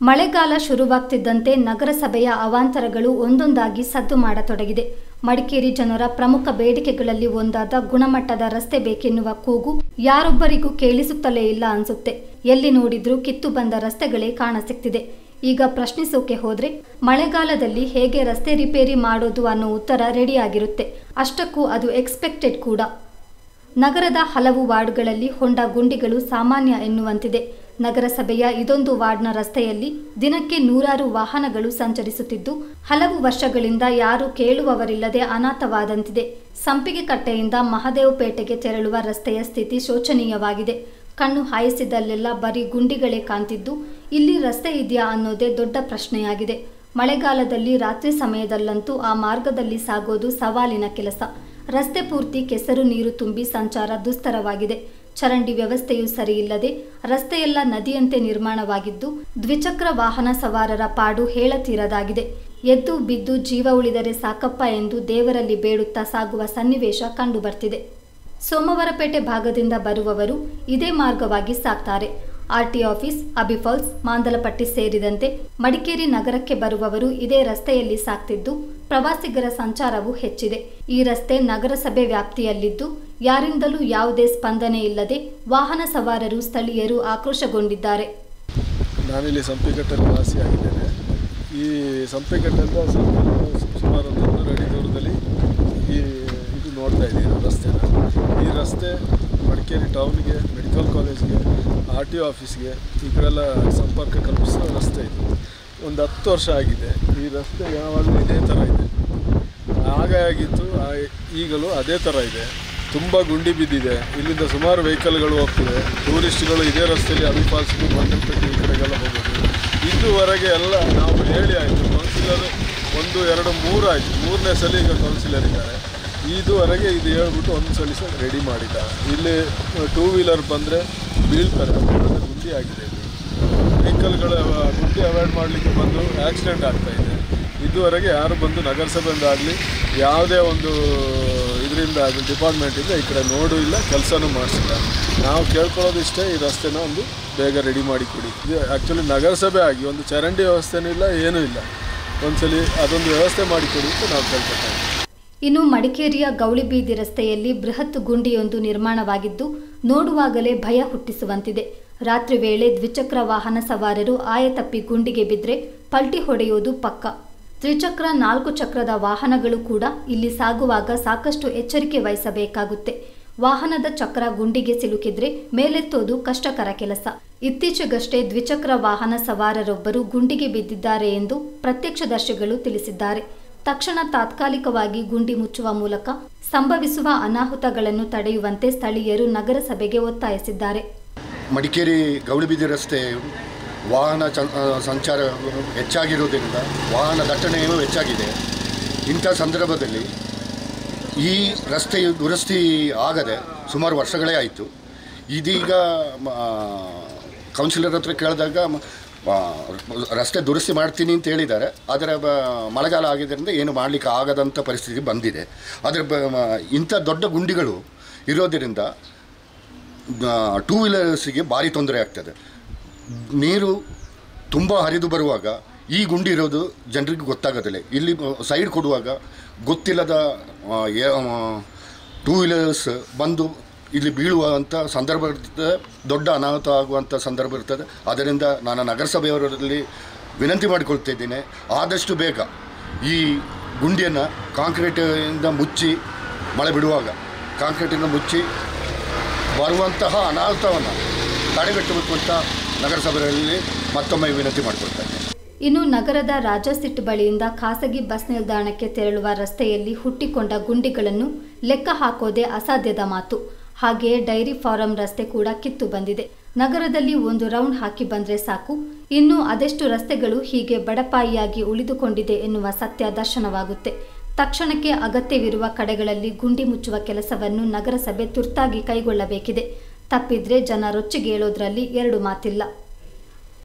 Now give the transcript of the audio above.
ಮಳೆಗಾಲ ಶುರುವಾಗ್ತಿದ್ದಂತೆ ನಗರಸಭೆಯ ಅವಾಂತರಗಳು ಒಂದೊಂದಾಗಿ ಸದ್ದು ಮಾಡತೊಡಗಿದೆ ಮಡಿಕೇರಿ ಜನರ ಪ್ರಮುಖ ಬೇಡಿಕೆಗಳಲ್ಲಿ ಒಂದಾದ ಗುಣಮಟ್ಟದ ರಸ್ತೆ ಬೇಕೆನ್ನುವ ಕೂಗು ಯಾರೊಬ್ಬರಿಗೂ ಕೇಳಿಸುತ್ತಲೇ ಇಲ್ಲ ಅನ್ಸುತ್ತೆ ಎಲ್ಲಿ ನೋಡಿದ್ರೂ ಕಿತ್ತು ಬಂದ ರಸ್ತೆಗಳೇ ಕಾಣಸಿಗ್ತಿದೆ ಈಗ ಪ್ರಶ್ನಿಸೋಕೆ ಹೋದ್ರೆ ಮಳೆಗಾಲದಲ್ಲಿ ಹೇಗೆ ರಸ್ತೆ ರಿಪೇರಿ ಮಾಡೋದು ಅನ್ನೋ ಉತ್ತರ ರೆಡಿಯಾಗಿರುತ್ತೆ ಅಷ್ಟಕ್ಕೂ ಅದು ಎಕ್ಸ್ಪೆಕ್ಟೆಡ್ ಕೂಡ ನಗರದ ಹಲವು ವಾರ್ಡ್ಗಳಲ್ಲಿ ಹೊಂಡ ಗುಂಡಿಗಳು ಸಾಮಾನ್ಯ ಎನ್ನುವಂತಿದೆ ನಗರಸಭೆಯ ಇದೊಂದು ವಾರ್ಡ್ನ ರಸ್ತೆಯಲ್ಲಿ ದಿನಕ್ಕೆ ನೂರಾರು ವಾಹನಗಳು ಸಂಚರಿಸುತ್ತಿದ್ದು ಹಲವು ವರ್ಷಗಳಿಂದ ಯಾರೂ ಕೇಳುವವರಿಲ್ಲದೆ ಅನಾಥವಾದಂತಿದೆ ಸಂಪಿಗೆ ಕಟ್ಟೆಯಿಂದ ಮಹದೇವಪೇಟೆಗೆ ತೆರಳುವ ರಸ್ತೆಯ ಸ್ಥಿತಿ ಶೋಚನೀಯವಾಗಿದೆ ಕಣ್ಣು ಹಾಯಿಸಿದಲ್ಲೆಲ್ಲ ಬರೀ ಗುಂಡಿಗಳೇ ಕಾಣ್ತಿದ್ದು ಇಲ್ಲಿ ರಸ್ತೆ ಇದೆಯಾ ಅನ್ನೋದೇ ದೊಡ್ಡ ಪ್ರಶ್ನೆಯಾಗಿದೆ ಮಳೆಗಾಲದಲ್ಲಿ ರಾತ್ರಿ ಸಮಯದಲ್ಲಂತೂ ಆ ಮಾರ್ಗದಲ್ಲಿ ಸಾಗೋದು ಸವಾಲಿನ ಕೆಲಸ ರಸ್ತೆ ಪೂರ್ತಿ ಕೆಸರು ನೀರು ತುಂಬಿ ಸಂಚಾರ ದುಸ್ತರವಾಗಿದೆ ಚರಂಡಿ ವ್ಯವಸ್ಥೆಯೂ ಸರಿಯಿಲ್ಲದೆ ರಸ್ತೆಯೆಲ್ಲ ನದಿಯಂತೆ ನಿರ್ಮಾಣವಾಗಿದ್ದು ದ್ವಿಚಕ್ರ ವಾಹನ ಸವಾರರ ಪಾಡು ಹೇಳತೀರದಾಗಿದೆ ಎದ್ದು ಬಿದ್ದು ಜೀವ ಉಳಿದರೆ ಸಾಕಪ್ಪ ಎಂದು ದೇವರಲ್ಲಿ ಬೇಡುತ್ತಾ ಸಾಗುವ ಸನ್ನಿವೇಶ ಕಂಡುಬರ್ತಿದೆ ಸೋಮವಾರಪೇಟೆ ಭಾಗದಿಂದ ಬರುವವರು ಇದೇ ಮಾರ್ಗವಾಗಿ ಸಾಕ್ತಾರೆ ಆರ್ಟಿ ಆಫೀಸ್ ಅಬಿಫಾಲ್ಸ್ ಮಾಂದಲಪಟ್ಟಿ ಸೇರಿದಂತೆ ಮಡಿಕೇರಿ ನಗರಕ್ಕೆ ಬರುವವರು ಇದೇ ರಸ್ತೆಯಲ್ಲಿ ಸಾಕ್ತಿದ್ದು ಪ್ರವಾಸಿಗರ ಸಂಚಾರವೂ ಹೆಚ್ಚಿದೆ ಈ ರಸ್ತೆ ನಗರಸಭೆ ವ್ಯಾಪ್ತಿಯಲ್ಲಿದ್ದು ಯಾರಿಂದಲೂ ಯಾವುದೇ ಸ್ಪಂದನೆ ಇಲ್ಲದೆ ವಾಹನ ಸವಾರರು ಸ್ಥಳೀಯರು ಆಕ್ರೋಶಗೊಂಡಿದ್ದಾರೆ ನಾನಿಲ್ಲಿ ಸಂಪಿಕಟ್ಟಲ್ಲಿ ವಾಸಿಯಾಗಿದ್ದೇನೆ ಈ ಸಂಪಿಕಟ್ಟೆಯಿಂದ ಸ್ವಲ್ಪ ಸುಮಾರು ಒಂದು ಇನ್ನೂರು ಅಡಿ ದೂರದಲ್ಲಿ ಈ ಇದು ನೋಡ್ತಾ ಇದ್ದೀವಿ ರಸ್ತೆನ ಈ ರಸ್ತೆ ಮಡಿಕೇರಿ ಟೌನ್ಗೆ ಮೆಡಿಕಲ್ ಕಾಲೇಜ್ಗೆ ಆರ್ ಟಿ ಒ ಆಫೀಸ್ಗೆ ಈ ಕಡೆ ಎಲ್ಲ ಸಂಪರ್ಕ ಕಲ್ಪಿಸೋ ರಸ್ತೆ ಇದು ಒಂದು ಹತ್ತು ವರ್ಷ ಆಗಿದೆ ಈ ರಸ್ತೆ ಯಾವಾಗಲೂ ಇದೇ ಥರ ಇದೆ ಆಗ ಆಗಿತ್ತು ಆ- ಈಗಲೂ ಅದೇ ಥರ ಇದೆ ತುಂಬ ಗುಂಡಿ ಬಿದ್ದಿದೆ ಇಲ್ಲಿಂದ ಸುಮಾರು ವೆಹಿಕಲ್ಗಳು ಹೋಗ್ತಿದೆ ಟೂರಿಸ್ಟ್ಗಳು ಇದೇ ರಸ್ತೆಯಲ್ಲಿ ಅಬಿ ಫಾಲ್ಸ್ಗೂ ಮಂಗನಪೇಟೆ ಈ ಕಡೆಗೆಲ್ಲ ಹೋಗೋದು ಇದುವರೆಗೆ ಎಲ್ಲ ನಾವು ಹೇಳಿ ಆಯಿತು ಕೌನ್ಸಿಲರ್ ಒಂದು ಎರಡು ಮೂರು ಆಯಿತು ಮೂರನೇ ಸಲ ಈಗ ಕೌನ್ಸಿಲರ್ ಇದ್ದಾರೆ ಇದುವರೆಗೆ ಇದು ಹೇಳ್ಬಿಟ್ಟು ಒಂದು ಸಲ ಸಹ ರೆಡಿ ಮಾಡಿಲ್ಲ ಇಲ್ಲಿ ಟೂ ವೀಲರ್ ಬಂದರೆ ಬೀಳ್ತಾರೆ ಅದರಿಂದ ಗುಂಡಿ ಆಗಿದೆ ಇಲ್ಲಿ ವೆಹಿಕಲ್ಗಳ ಗುಂಡಿ ಅವಾಯ್ಡ್ ಮಾಡಲಿಕ್ಕೆ ಬಂದು ಆಕ್ಸಿಡೆಂಟ್ ಆಗ್ತಾ ಇದೆ ಇದುವರೆಗೆ ಯಾರು ಬಂದು ನಗರಸಭೆಯಿಂದ ಆಗಲಿ ಯಾವುದೇ ಒಂದು ಇದರಿಂದ ಆಗಲಿ ಡಿಪಾರ್ಟ್ಮೆಂಟಿಂದ ಈ ಕಡೆ ನೋಡು ಇಲ್ಲ ಕೆಲಸನೂ ಮಾಡಿಸಿಲ್ಲ ನಾವು ಕೇಳ್ಕೊಳ್ಳೋದು ಇಷ್ಟೇ ಈ ರಸ್ತೆನ ಒಂದು ಬೇಗ ರೆಡಿ ಮಾಡಿ ಕೊಡಿ ಇದು ಆ್ಯಕ್ಚುಲಿ ನಗರಸಭೆ ಆಗಿ ಒಂದು ಚರಂಡಿ ವ್ಯವಸ್ಥೆನೂ ಇಲ್ಲ ಏನೂ ಇಲ್ಲ ಒಂದ್ಸಲಿ ಅದೊಂದು ವ್ಯವಸ್ಥೆ ಮಾಡಿಕೊಡಿ ಅಂತ ನಾವು ಕೇಳ್ಕೊತಾ ಇದ್ದೀವಿ ಇನ್ನು ಮಡಿಕೇರಿಯ ಗೌಳಿಬೀದಿ ರಸ್ತೆಯಲ್ಲಿ ಬೃಹತ್ ಗುಂಡಿಯೊಂದು ನಿರ್ಮಾಣವಾಗಿದ್ದು ನೋಡುವಾಗಲೇ ಭಯ ಹುಟ್ಟಿಸುವಂತಿದೆ ರಾತ್ರಿ ವೇಳೆ ದ್ವಿಚಕ್ರ ವಾಹನ ಸವಾರರು ಆಯತಪ್ಪಿ ಗುಂಡಿಗೆ ಬಿದ್ದರೆ ಪಲ್ಟಿ ಹೊಡೆಯೋದು ಪಕ್ಕ ತ್ರಿಚಕ್ರ ನಾಲ್ಕು ಚಕ್ರದ ವಾಹನಗಳು ಕೂಡ ಇಲ್ಲಿ ಸಾಗುವಾಗ ಸಾಕಷ್ಟು ಎಚ್ಚರಿಕೆ ವಹಿಸಬೇಕಾಗುತ್ತೆ ವಾಹನದ ಚಕ್ರ ಗುಂಡಿಗೆ ಸಿಲುಕಿದ್ರೆ ಮೇಲೆತ್ತೋದು ಕಷ್ಟಕರ ಕೆಲಸ ಇತ್ತೀಚೆಗಷ್ಟೇ ದ್ವಿಚಕ್ರ ವಾಹನ ಸವಾರರೊಬ್ಬರು ಗುಂಡಿಗೆ ಬಿದ್ದಿದ್ದಾರೆ ಎಂದು ಪ್ರತ್ಯಕ್ಷದರ್ಶಿಗಳು ತಿಳಿಸಿದ್ದಾರೆ ತಕ್ಷಣ ತಾತ್ಕಾಲಿಕವಾಗಿ ಗುಂಡಿ ಮುಚ್ಚುವ ಮೂಲಕ ಸಂಭವಿಸುವ ಅನಾಹುತಗಳನ್ನು ತಡೆಯುವಂತೆ ಸ್ಥಳೀಯರು ನಗರಸಭೆಗೆ ಒತ್ತಾಯಿಸಿದ್ದಾರೆ ಮಡಿಕೇರಿ ಗೌಳಿಬೀದಿ ರಸ್ತೆ ವಾಹನ ಚ ಆ, ಸಂಚಾರ ಹೆಚ್ಚಾಗಿರುವುದರಿಂದ ವಾಹನ ದಟ್ಟಣೆಯೂ ಹೆಚ್ಚಾಗಿದೆ ಇಂಥ ಸಂದರ್ಭದಲ್ಲಿ ಈ ರಸ್ತೆಯು ದುರಸ್ತಿ ಆಗದೆ ಸುಮಾರು ವರ್ಷಗಳೇ ಆಯಿತು ಇದೀಗ ಮ- ಕೌನ್ಸಿಲರ್ ಹತ್ರ ಕೇಳಿದಾಗ ಮ- ಆ, ರಸ್ತೆ ದುರಸ್ತಿ ಮಾಡ್ತೀನಿ ಅಂತ ಹೇಳಿದ್ದಾರೆ ಆದರೆ ಬ- ಮಳೆಗಾಲ ಆಗಿದ್ದರಿಂದ ಏನು ಮಾಡಲಿಕ್ಕೆ ಆಗದಂಥ ಪರಿಸ್ಥಿತಿ ಬಂದಿದೆ ಆದರೆ ಬ ಮ- ಇಂಥ ದೊಡ್ಡ ಗುಂಡಿಗಳು ಇರೋದರಿಂದ ಟೂ ವೀಲರ್ಸಿಗೆ ಭಾರಿ ತೊಂದರೆ ಆಗ್ತದೆ ನೀರು ತುಂಬ ಹರಿದು ಬರುವಾಗ ಈ ಗುಂಡಿ ಇರೋದು ಜನರಿಗೆ ಗೊತ್ತಾಗೋದಿಲ್ಲ ಇಲ್ಲಿ ಸೈಡ್ ಕೊಡುವಾಗ ಗೊತ್ತಿಲ್ಲದ ಟೂ ವೀಲರ್ಸ್ ಬಂದು ಇಲ್ಲಿ ಬೀಳುವಂಥ ಸಂದರ್ಭ ಇರ್ತದೆ ದೊಡ್ಡ ಅನಾಹುತ ಆಗುವಂಥ ಸಂದರ್ಭ ಇರ್ತದೆ ಅದರಿಂದ ನಾನು ನಗರಸಭೆಯವರಲ್ಲಿ ವಿನಂತಿ ಮಾಡಿಕೊಳ್ತಿದ್ದೇನೆ ಆದಷ್ಟು ಬೇಗ ಈ ಗುಂಡಿಯನ್ನು ಕಾಂಕ್ರೀಟಿಂದ ಮುಚ್ಚಿ ಮಳೆ ಬಿಡುವಾಗ ಕಾಂಕ್ರೀಟಿಂದ ಮುಚ್ಚಿ ಬರುವಂತಹ ಅನಾಹುತವನ್ನು ತಡೆಗಟ್ಟಬೇಕು ಅಂತ ನಗರಸಭೆಯಲ್ಲಿ ಮತ್ತೊಮ್ಮೆ ವಿನಂತಿ ಮಾಡಿಕೊಳ್ತಾ ಇದ್ದೇನೆ ಇನ್ನು ನಗರದ ರಾಜಾಸಿಟ್ ಬಳಿಯಿಂದ ಖಾಸಗಿ ಬಸ್ ನಿಲ್ದಾಣಕ್ಕೆ ತೆರಳುವ ರಸ್ತೆಯಲ್ಲಿ ಹುಟ್ಟಿಕೊಂಡ ಗುಂಡಿಗಳನ್ನು ಲೆಕ್ಕ ಹಾಕೋದೇ ಅಸಾಧ್ಯದ ಮಾತು ಹಾಗೆಯೇ ಡೈರಿ ಫಾರಂ ರಸ್ತೆ ಕೂಡ ಕಿತ್ತು ಬಂದಿದೆ ನಗರದಲ್ಲಿ ಒಂದು ರೌಂಡ್ ಹಾಕಿ ಬಂದ್ರೆ ಸಾಕು ಇನ್ನು ಅದೆಷ್ಟು ರಸ್ತೆಗಳು ಹೀಗೆ ಬಡಪಾಯಿಯಾಗಿ ಉಳಿದುಕೊಂಡಿದೆ ಎನ್ನುವ ಸತ್ಯ ದರ್ಶನವಾಗುತ್ತೆ ತಕ್ಷಣಕ್ಕೆ ಅಗತ್ಯವಿರುವ ಕಡೆಗಳಲ್ಲಿ ಗುಂಡಿ ಮುಚ್ಚುವ ಕೆಲಸವನ್ನು ನಗರಸಭೆ ತುರ್ತಾಗಿ ಕೈಗೊಳ್ಳಬೇಕಿದೆ ತಪ್ಪಿದ್ರೆ ಜನ ರೊಚ್ಚಿಗೇಳೋದ್ರಲ್ಲಿ ಎರಡು ಮಾತಿಲ್ಲ